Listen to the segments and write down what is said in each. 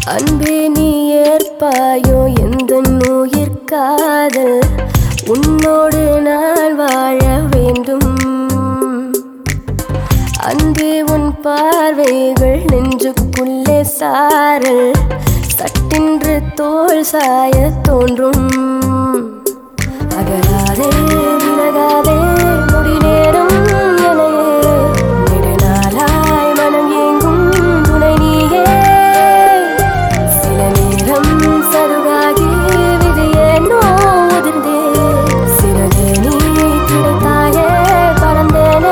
அன்பே நீ ஏற்பாயோ எந்த உயிர் காதல் உன்னோடு நான் வாழ வேண்டும் அன்பே உன் பார்வைகள் நெஞ்சுக்குள்ளே சாரல் சட்டென்று தோல் சாய தோன்றும் அகலாதே விலகாதே முடி நேரம் எனையே நெடுநாளாய் மனம் ஏங்கும் துணை நீயே சில நேரம் சருகாகி விதியேனோ உதிர்ந்தே சிறகே நீ கிடைத்தாயே பறந்தேனே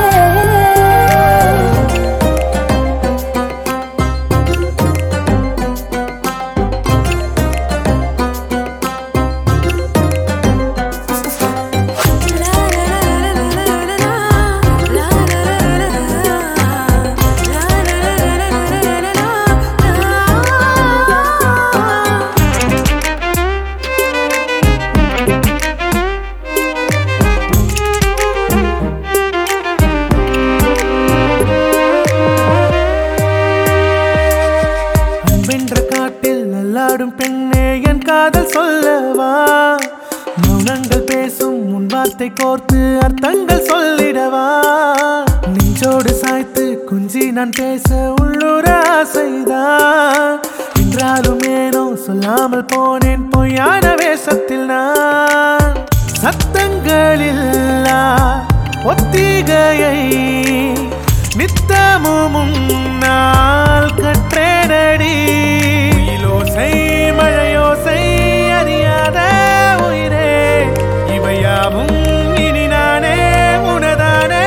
அன்பென்ற காட்டில் நல்லாடும் பெண்ணே என் காதல் சொல்லவா மௌனங்கள் பேசும் உன் வார்த்தை கோர்த்து அர்த்தங்கள் சொல்லிடவா நெஞ்சோடு சாய்த்து குஞ்சி நான் பேச உள்ளூர ஆசைதான் என்றாலும் ஏனோ சொல்லாமல் போனேன் பொய்யான வேஷத்தில் நான் சத்தங்களில்லா ஒத்திகையை நித்தமும் உன்னால் கற்றேனடி இலோசை மழையோசை அறியாத உயிரே இவையாவும் இனி நானே உனதானே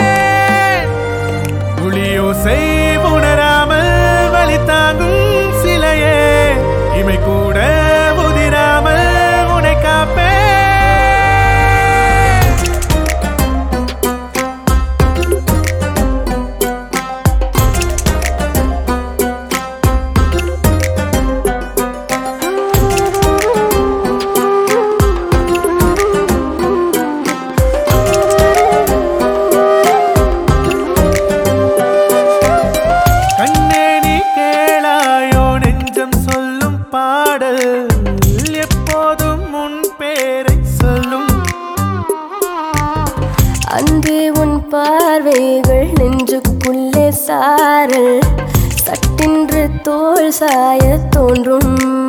ஒளியோசை உணராமல் வழி தாங்கும் சிலையே இமை கூட உதிராமல் உனை காப்பே கண்ணே நீ கேளாயோ நெஞ்சம் சொல்லும் பாடல் எப்போதும் உன் பேரை சொல்லும் அன்பே உன் பார்வைகள் நெஞ்சுக்குள்ளே சாரல் சட்டென்று தோல் சாய தோன்றும்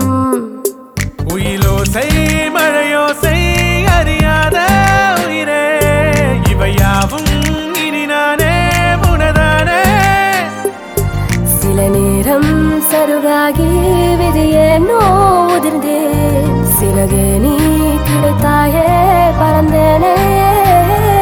உயிலோசை மழையோசை அறியாத உயிரே இவையாவும் இனி நானே உனதானே சில நேரம் சருகாகி விதியேனோ உதிர்ந்தேன் சிறகே நீ கிடைத்தாயே பறந்தேனே